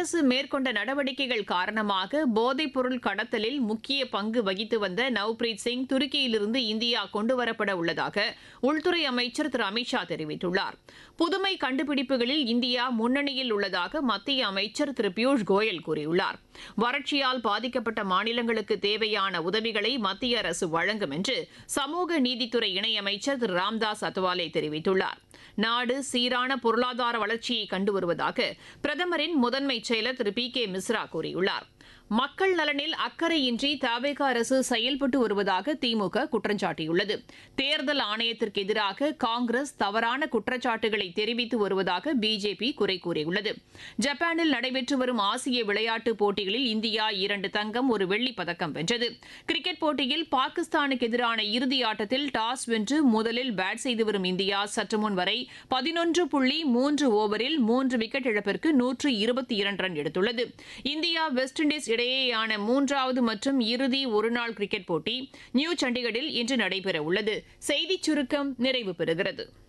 அரசு மேற்கொண்ட நடவடிக்கைகள் காரணமாக போதைப்பொருள் கடத்தலில் முக்கிய பங்கு வகித்து வந்த நவ்பிரீத் சிங் துருக்கியிலிருந்து இந்தியா கொண்டுவரப்பட உள்ளதாக உள்துறை அமைச்சர் திரு அமித்ஷா தெரிவித்துள்ளார் புதுமை கண்டுபிடிப்புகளில் இந்தியா முன்னணியில் உள்ளதாக மத்திய அமைச்சர் திரு பியூஷ் கோயல் கூறியுள்ளார் வறட்சியால் பாதிக்கப்பட்ட மாநிலங்களுக்கு தேவையான உதவிகளை மத்திய அரசு வழங்கும் என்று சமூக நீதித்துறை இணையமைச்சர் திரு ராம்தாஸ் அத்வாலே தெரிவித்துள்ளார் நாடு சீரான பொருளாதார வளர்ச்சியை கண்டு வருவதாக பிரதமரின் முதன்மை செயலர் திரு பி கே மிஸ்ரா கூறியுள்ளார் மக்கள் நலனில் அக்கறையின்றி தவேக அரசு செயல்பட்டு வருவதாக திமுக குற்றம் சாட்டியுள்ளது தேர்தல் ஆணையத்திற்கு எதிராக காங்கிரஸ் தவறான குற்றச்சாட்டுகளை தெரிவித்து வருவதாக பிஜேபி குறை கூறியுள்ளது ஜப்பானில் நடைபெற்று வரும் ஆசிய விளையாட்டுப் போட்டிகளில் இந்தியா இரண்டு தங்கம் ஒரு வெள்ளிப் பதக்கம் வென்றது கிரிக்கெட் போட்டியில் பாகிஸ்தானுக்கு எதிரான இறுதி ஆட்டத்தில் டாஸ் வென்று முதலில் பேட் செய்து வரும் இந்தியா சற்று முன் வரை பதினொன்று புள்ளி மூன்று ஓவரில் மூன்று விக்கெட் இழப்பிற்கு நூற்று இருபத்தி இரண்டு ரன் எடுத்துள்ளது இந்தியா வெஸ்ட் இண்டீஸ் இடையேயான மூன்றாவது மற்றும் இறுதி ஒருநாள் கிரிக்கெட் போட்டி நியூ சண்டிகரில் இன்று நடைபெற உள்ளது செய்திச் சுருக்கம் நிறைவு பெறுகிறது